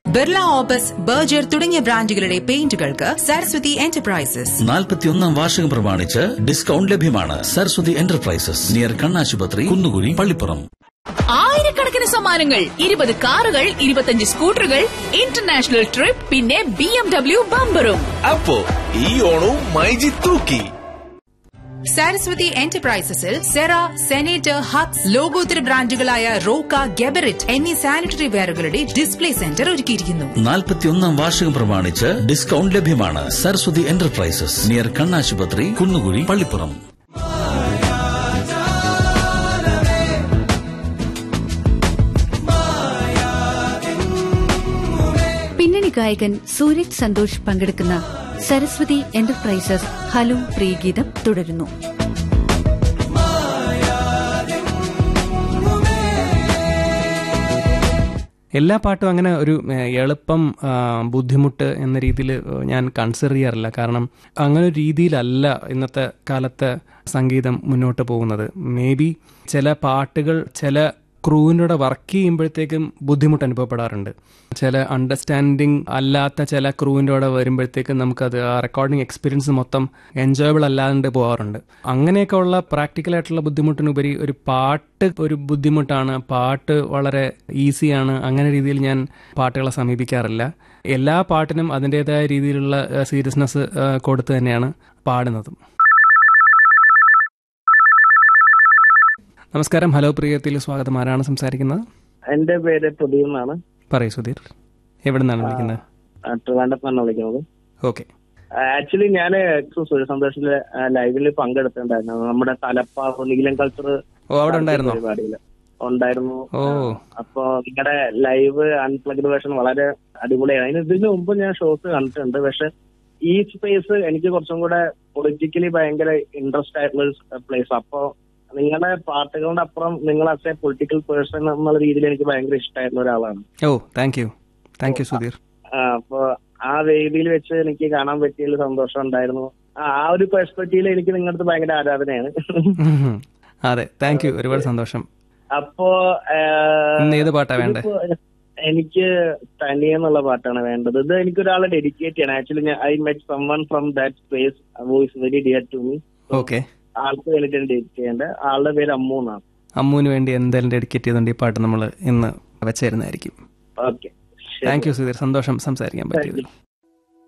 Birla opus Berger തുടങ്ങിയ ബ്രാൻഡുകളുടെ പെയിന്റുകൾക്ക് Saraswati enterprises നാൽപ്പത്തിയൊന്നാം വാർഷികം പ്രമാണിച്ച് ഡിസ്കൗണ്ട് ലഭ്യമാണ് സരസ്വതി എന്റർപ്രൈസസ് നിയർ കണ്ണാശുപത്രി കുന്നുകുഴി പള്ളിപ്പുറം ആയിരക്കണക്കിന് സമ്മാനങ്ങൾ ഇരുപത് കാറുകൾ ഇരുപത്തഞ്ച് സ്കൂട്ടറുകൾ ഇന്റർനാഷണൽ ട്രിപ്പ് പിന്നെ ബി എം ഡബ്ല്യു ബമ്പറും അപ്പോ ഈ ഓണവും മൈജി തൂക്കി സരസ്വതി എന്റർപ്രൈസസിൽ സെറ സെനേറ്റർ ഹക്സ് ലോകോത്തര ബ്രാൻഡുകളായ റോക്ക ഗെബറിറ്റ് എന്നീ സാനിറ്ററി വെയറുകളുടെ ഡിസ്പ്ലേ സെന്റർ ഒരുക്കിയിരിക്കുന്നു നാൽപ്പത്തിയൊന്നാം വാർഷികം പ്രമാണിച്ച് ഡിസ്കൗണ്ട് ലഭ്യമാണ് സരസ്വതി എന്റർപ്രൈസസ് നിയർ കണ്ണാശുപത്രി കുന്നുകുഴി പള്ളിപ്പുറം പിന്നണി ഗായകൻ സൂരജ് സന്തോഷ് പങ്കെടുക്കുന്ന സരസ്വതി എന്റർപ്രൈസസ് ഹലോ പ്രിയഗീതം തുടരുന്നു എല്ലാ പാട്ടും അങ്ങനെ ഒരു ഏഹ്, എളുപ്പം ആ, ബുദ്ധിമുട്ട് എന്ന രീതിയിൽ ഞാൻ കൺസിഡർ ചെയ്യാറില്ല കാരണം അങ്ങനെ ഒരു രീതിയിലല്ല ഇന്നത്തെ കാലത്തെ സംഗീതം മുന്നോട്ട് പോകുന്നത് മേ ബി ചില പാട്ടുകൾ ചില ക്രൂവിനോട് വർക്ക് ചെയ്യുമ്പോഴത്തേക്കും ബുദ്ധിമുട്ട് അനുഭവപ്പെടാറുണ്ട് ചില അണ്ടർസ്റ്റാൻഡിങ് അല്ലാത്ത ചില ക്രൂവിൻ്റെ കൂടെ വരുമ്പോഴത്തേക്കും നമുക്കത് ആ റെക്കോർഡിംഗ് എക്സ്പീരിയൻസ് മൊത്തം എൻജോയബിൾ അല്ലാണ്ട് പോകാറുണ്ട് അങ്ങനെയൊക്കെ ഉള്ള പ്രാക്ടിക്കൽ ആയിട്ടുള്ള ബുദ്ധിമുട്ടിനുപരി ഒരു പാട്ട് ഒരു ബുദ്ധിമുട്ടാണ് പാട്ട് വളരെ ഈസിയാണ് അങ്ങനെ രീതിയിൽ ഞാൻ പാട്ടുകളെ സമീപിക്കാറില്ല എല്ലാ പാട്ടിനും അതിൻ്റെതായ രീതിയിലുള്ള സീരിയസ്നെസ് കൊടുത്ത് തന്നെയാണ് പാടുന്നതും നമസ്കാരം ഹലോ പ്രിയത്തിൽ സ്വാഗതം ആരാണ് സംസാരിക്കുന്നത് എന്റെ പേര് പ്രദീപ് എന്നാണ് പറയൂ സുധീർ എവിടെ നിന്നാണ് വിളിക്കുന്നത് ആ, ട്രിവാൻഡ്രത്ത് നിന്നാണ് വിളിക്കുന്നത് ഓക്കെ ആക്ച്വലി ഞാൻ സൂര്യ സന്തോഷിന്റെ ലൈവിൽ പങ്കെടുത്തിട്ടുണ്ടായിരുന്നു നമ്മുടെ തലപ്പാവ് നീലം കൾച്ചർ ഓ അവിടെ ഉണ്ടായിരുന്നോ പരിപാടിയിൽ ഉണ്ടായിരുന്നു ഓ അപ്പൊ നിങ്ങളുടെ ലൈവ് അൺപ്ലഗ്ഡ് വേർഷൻ വളരെ അടിപൊളിയാണ് അതിന് ഇതിന് മുമ്പ് ഞാൻ ഷോസ് കണ്ടിട്ടുണ്ട് പക്ഷെ ഈ സ്പേസ് എനിക്ക് കുറച്ചും കൂടെ പൊളിറ്റിക്കലി ഭയങ്കര ഇൻട്രസ്റ്റ് ആയിട്ടുള്ള പ്ലേസ് അപ്പോ നിങ്ങളുടെ പാട്ടുകളുടെ അപ്പുറം നിങ്ങൾ ആസ് എ പൊളിറ്റിക്കൽ പേഴ്സൺ എന്നുള്ള രീതിയിൽ എനിക്ക് ഭയങ്കര ഇഷ്ടമായിട്ടുള്ള ഒരാളാണ് ഓ thank you thank you Sudheer ആ, അപ്പൊ ആ വേദിയിൽ വെച്ച് എനിക്ക് കാണാൻ പറ്റിയതിൽ സന്തോഷം ഉണ്ടായിരുന്നു ആ ആ ഒരു പെർസ്പെക്റ്റീവിൽ എനിക്ക് നിങ്ങളുടെ അടുത്ത് ഭയങ്കര ആരാധനയാണ് ഉം. അതെ താങ്ക് യു ഒരുപാട് സന്തോഷം അപ്പോ ആ, ഇന്ന് ഏത് പാട്ടാ വേണ്ടേ ഇതിപ്പോ എനിക്ക് തനിയെ എന്നുള്ള പാട്ടാണ് വേണ്ടത് ഇത് എനിക്ക് ഒരാളെ ഡെഡിക്കേറ്റ് ചെയ്യണം actually I met someone from that space voice very dear to me okay ആൾക്ക് വേണ്ടിയിട്ടാണ് ഡെഡിക്കേറ്റ് ചെയ്യേണ്ടത് ആളുടെ പേര് അമ്മു എന്നാണ് അമ്മുവിന് വേണ്ടി എന്തായാലും ഡെഡിക്കേറ്റ് ചെയ്തുകൊണ്ട് ഈ പാട്ട് നമ്മൾ ഇന്ന് വെച്ചായിരുന്നായിരിക്കും ഓക്കെ താങ്ക് യു സുധീർ സന്തോഷം സംസാരിക്കാൻ പറ്റിയതിൽ